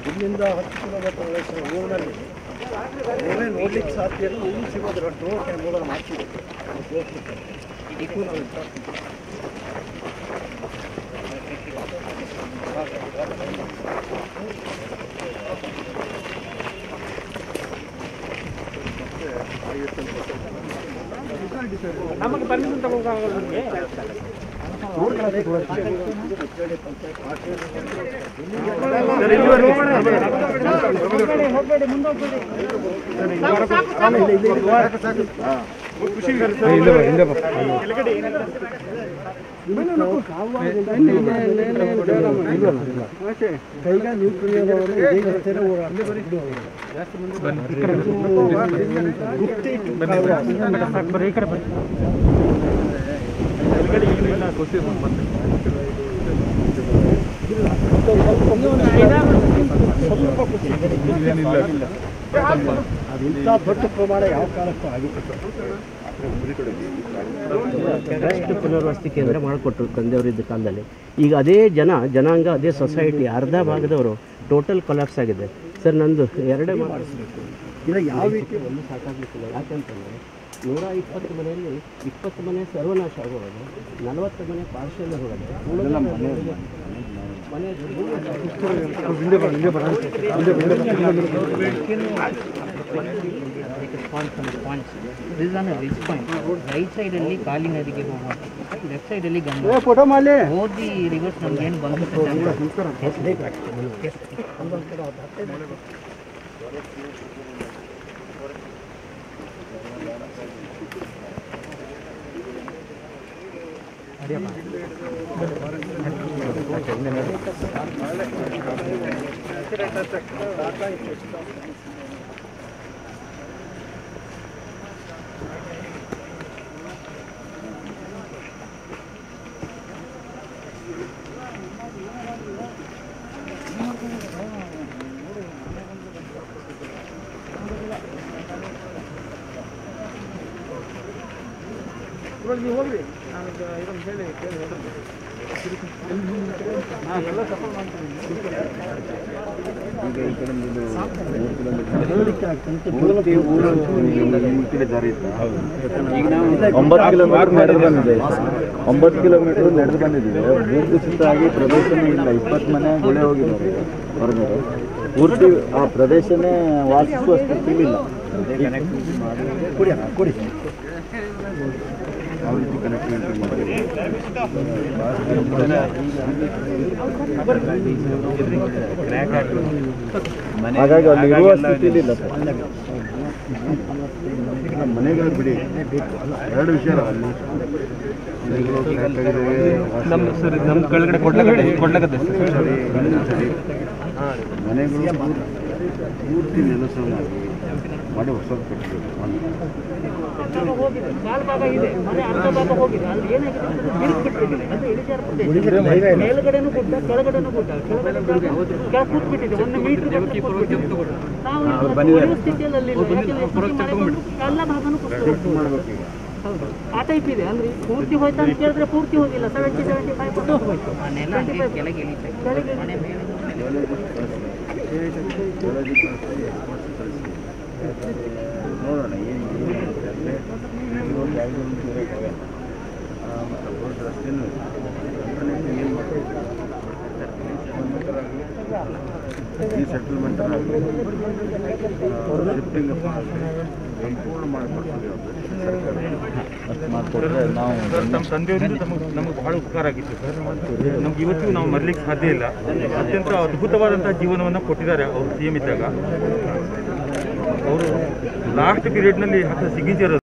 ಇಲ್ಲಿಂದ ಹತ್ತು ಕಿಲೋಮೀಟರ್ ಒಳಗೆ ಊರಿನಲ್ಲಿ ಊರೇ ನೋಡ್ಲಿಕ್ಕೆ ಸಾಧ್ಯ ಇಲ್ಲ ಇಲ್ಲಿ ಸಿಗೋದ್ರ ಟೋಕೆ ಮೂಲ ಮಾಡ್ತೀವಿ ಇದಕ್ಕೂ ನಾವು ಇಟ್ಟಾಗ್ತೀವಿ. ನಮಗೆ ಪರ್ಮಿಷನ್ ತಗೋಕ್ಕಾಗಲ್ಲ ನಿಮಗೆ ಕೈಗ ನೀವು ಕುಡಿಯೋದವರು ಇದೀಗ ಹತ್ತಿರ ಊರು ಅಲ್ಲಿ ಬರೀ ಗುಪ್ತಿ ಬರೀ ಈ ಕಡೆ ಬನ್ನಿ ಅದು ಇಂಥ ದೊಡ್ಡ ಪ್ರಮಾಣ ಯಾವ ಕಾಲಕ್ಕೂ ಆಗಿತ್ತು ಟ್ರಸ್ಟ್ ಪುನರ್ವಸತಿ ಕೇಂದ್ರ ಮಾಡಿಕೊಟ್ರು ತಂದೆಯವರಿದ್ದ ಕಾಲದಲ್ಲಿ ಈಗ ಅದೇ ಜನ ಜನಾಂಗ ಅದೇ ಸೊಸೈಟಿ ಅರ್ಧ ಭಾಗದವರು ಟೋಟಲ್ ಕೊಲಾಪ್ಸ್ ಆಗಿದೆ ಸರ್ ನಂದು ಎರಡೇ ಮಾಡಿಸ್ಬೇಕು ಇಲ್ಲ ಯಾವ ರೀತಿ ಒಂದು ಸಾಕಾಗಲಿಕ್ಕಿಲ್ಲ ಯಾಕಂತಂದರೆ ನೂರ ಇಪ್ಪತ್ತು ಮನೆಯಲ್ಲಿ ಇಪ್ಪತ್ತು ಮನೆ ಸರ್ವನಾಶ ಆಗೋದು ನಲವತ್ತು ಮನೆ ಪಾರ್ಶಲ್ ಹೋಗೋದು ಉಳಿದ ಮನೆ this on reach point right side ಅಲ್ಲಿ ಕಾಲಿ ನದಿಗೆ ಹೋಗುವ ಲೆಫ್ಟ್ ಸೈಡ್ ಅಲ್ಲಿ ಗಂಗಾ ಫೋಟೋ ಮಾಡಿ ಓದಿ ರಿವರ್ಸ್ ನಮ್ಗೆ ಏನು ಬಂದು ನೀವು ಹೋಗ್ರಿ ನಾನು ಇದನ್ನು ಹೇಳಿ ಕೇಳಿ ಹೇಳ್ತೀನಿ. ಹಾಂ ಎಲ್ಲ ಸಫಲ್ ಮಾಡ್ತೀನಿ ಒಂಬತ್ತು ಕಿಲೋಮೀಟರ್ ನಡೆದು ಬಂದಿದೆ ಒಂಬತ್ತು ಕಿಲೋಮೀಟರ್ ನಡೆದು ಬಂದಿದ್ದೀವಿ ಭೂಕುಸಿತ ಆಗಿ ಪ್ರದೇಶನೇ ಇಲ್ಲ ಇಪ್ಪತ್ತು ಮನೆ ಗುಳೆ ಹೋಗಿದ್ದಾರೆ ಹೊರಗಡೆ ಪೂರ್ತಿ ಆ ಪ್ರದೇಶನೇ ವಾಸಿಸುವ ಸ್ಥಿತಿಲಿ ಇಲ್ಲ ಕುಡಿ ಕುಡಿ ಯಾವ ರೀತಿ ಕನೆಕ್ಟಿವಿಟಿ ಮಾಡಿದ್ದೀವಿ ಹಾಗಾಗಿ ಅಲ್ಲಿ ಇರುವ ಸ್ಥಿತಿಲಿ ಇಲ್ಲ ಸರ್ ಮನೆಗಳು ಬಿಡಿ ಎರಡು ವಿಷಯ ಅಲ್ಲಿ ಮನೆಗಳು crack ಆಗಿದಾವೆ, ನಮ್ಮ ಸರ್ ನಮ್ಮ ಕೆಳಗಡೆ ಕೊಡ್ಲಗಡೆ ಕೊಡ್ಲಗದ್ದೆ ಸರಿ, ಇನ್ನೂ ಸರಿ. ಮನೆಗಳು ಪೂರ್- ಪೂರ್ತಿ ನೆಲಸಮಾಗಿ ಮಾಡಿ ಹೊಸದು ಕಟ್ಟಬೇಕು ಹೋಗಿದೆ ಕಾಲ್ ಭಾಗ ಇದೆ ಮನೆ ಅರ್ಧ ಭಾಗ ಹೋಗಿದೆ ಅಲ್ಲಿ ಏನಾಗಿದೆ ಬಿರುಕ್ಬಿಟ್ಟಿದೆ ಅದು ಇಳಿಜಾರು ಪ್ರದೇಶ ಉಳಿದ್ರೆ ಧೈರ್ಯ ಇಲ್ಲ ಮೇಲ್ಗಡೆನೂ ಗುಡ್ಡ ಕೆಳಗಡೆನೂ ಗುಡ್ಡ ಕೆಳಗಡೆ ಕೆಳ ಕೂತ್ಬಿಟ್ಟಿದೆ ಒಂದು ಮೀಟರ್ ನಾವು ಈಗ ಉಳಿಯುವ ಸ್ಥಿತಿಯಲ್ಲಿ ಅಲ್ಲಿ ಇಲ್ಲ. ಯಾಕೆಂದ್ರೆ ಎಷ್ಟು ಮಳೆ ಬಂದ್ರು ಎಲ್ಲ ಭಾಗನೂ ಕುಸಿದು ಮಾಡಬೇಕು ಈಗ ಹೌದು ಆ ಟೈಪ್ ಇದೆ ಅಂದ್ರೆ ಪೂರ್ತಿ ಹೋಯ್ತಾ ಅಂತ ಕೇಳಿದ್ರೆ ಪೂರ್ತಿ ಹೋಗಿಲ್ಲ ಸೆವೆಂಟಿ ಸೆವೆಂಟಿ ಫೈವ್ ಪರ್ಸೆಂಟ್ ಹೋಯ್ತು ಕೆಳಗೆ ಕೆಳಗೆ ಮನೆ ಮೇಲೆ ನೋಡೋಣ ಏನು ಇವತ್ತು ಯಾವುದೋ ಒಂದು ಇರೋಕ್ಕಾಗಲ್ಲ. ಆ, ಮತ್ತು ರೋಡ್ ರಸ್ತೆನೂ ಇದೆ. ಏನು ಮಾಡಬೇಕು ಈ ಸೆಟಲ್ಮೆಂಟ್ ಆಗಲಿ ಶಿಫ್ಟಿಂಗ್ ಸಂಪೂರ್ಣ ಮಾಡಿಕೊಡ್ತೀವಿ ಸರ್ಕಾರ ಮಾಡಿಕೊಟ್ರೆ ನಾವು ನಮ್ಮ ತಂದೆಯವರಿಂದ ನಮಗೆ ನಮಗೆ ಬಹಳ ಉಪಕಾರ ಆಗಿತ್ತು ಸರ್ ನಮ್ಗೆ ಇವತ್ತಿಗೂ ನಾವು ಮರಲಿಕ್ಕೆ ಸಾಧ್ಯ ಇಲ್ಲ ಅತ್ಯಂತ ಅದ್ಭುತವಾದಂತಹ ಜೀವನವನ್ನು ಕೊಟ್ಟಿದ್ದಾರೆ ಅವರು ಸಿ ಎಂ ಇದ್ದಾಗ ಅವರು ಲಾಸ್ಟ್ ಪೀರಿಯಡ್ನಲ್ಲಿ ಹಾಕಿದ ಸಿಗ್ನೇಚರ್